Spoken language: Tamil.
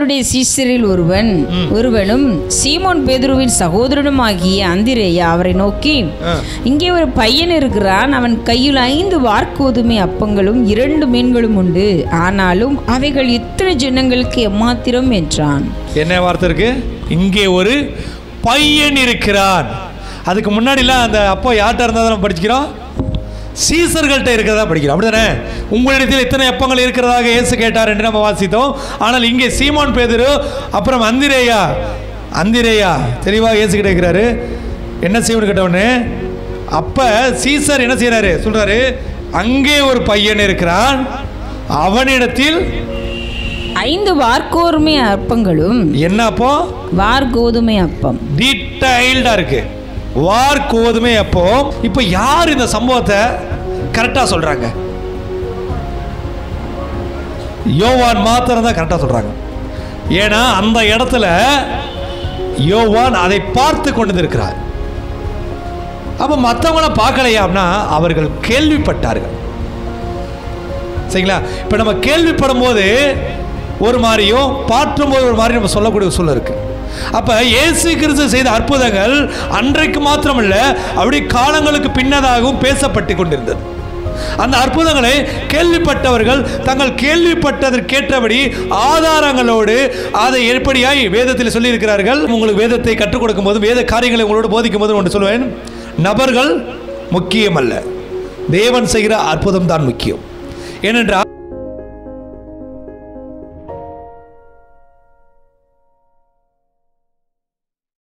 அவருடைய சீஷரில் ஒருவன் ஒருவனும் சீமோன் பேதுருவின் சகோதரனுமாகிய அந்திரேயா அவரை நோக்கி ஆ. இங்கே ஒரு பையன் இருக்கிறான் அவன் கையில் ஐந்து வார்க்கோதுமை அப்பங்களும் இரண்டு மீன்களும் உண்டு ஆனாலும் அவைகள் இத்தனை ஜனங்களுக்கு எம்மாத்திரம் என்றான் என்ன வார்த்தை இருக்கு இங்கே ஒரு பையன் இருக்கிறான் அதுக்கு முன்னாடிலாம் அந்த அப்போ யார்கிட்ட இருந்தால் நம்ம படிச்சுக்கிறோம் சீசர்கள்ட்ட இருக்கிறதா படிக்கிறோம் அப்படிதானே உங்களிடத்தில் இத்தனை எப்பங்கள் இருக்கிறதாக இயேசு கேட்டார் என்று நம்ம வாசித்தோம் ஆனால் இங்கே சீமோன் பேதுரு அப்புறம் அந்திரேயா அந்திரேயா தெளிவாக இயேசு கிட்ட இருக்கிறாரு என்ன செய்யணும் கேட்டவொடனே அப்போ சீசர் என்ன செய்கிறாரு சொல்றாரு அங்கே ஒரு பையன் இருக்கிறான் அவனிடத்தில் ஐந்து வார்க்கோதுமை அப்பங்களும் என்ன அப்போ வார்கோதுமை அப்பம் டீடைல்டா இருக்கு வார் கோதுமை அப்போ இப்போ யார் இந்த சம்பவத்தை கரெக்டா சொல்றாங்க யோவான் மாத்திரம் தான் கரெக்டா சொல்றாங்க ஏன்னா அந்த இடத்துல யோவான் அதை பார்த்து கொண்டு இருக்கிறார் அப்ப மற்றவங்கள பார்க்கலையாம்னா அவர்கள் கேள்விப்பட்டார்கள் சரிங்களா இப்போ நம்ம கேள்விப்படும் போது ஒரு மாதிரியும் பாற்றும் போது ஒரு மாதிரி நம்ம சொல்லக்கூடிய சொல்ல இருக்கு அப்ப இயேசு கிறிஸ்து செய்த அற்புதங்கள் அன்றைக்கு மாத்திரமல்ல அப்படி காலங்களுக்கு பின்னதாகவும் பேசப்பட்டு கொண்டிருந்தது அந்த அற்புதங்களை கேள்விப்பட்டவர்கள் தங்கள் கேள்விப்பட்டதற்கேற்றபடி ஆதாரங்களோடு அதை எப்படியாய் வேதத்தில் சொல்லியிருக்கிறார்கள் உங்களுக்கு வேதத்தை கற்றுக் கொடுக்கும் போது வேத காரியங்களை உங்களோடு போதிக்கும் போது ஒன்று சொல்லுவேன் நபர்கள் முக்கியமல்ல தேவன் செய்கிற அற்புதம் தான் முக்கியம் ஏனென்றால்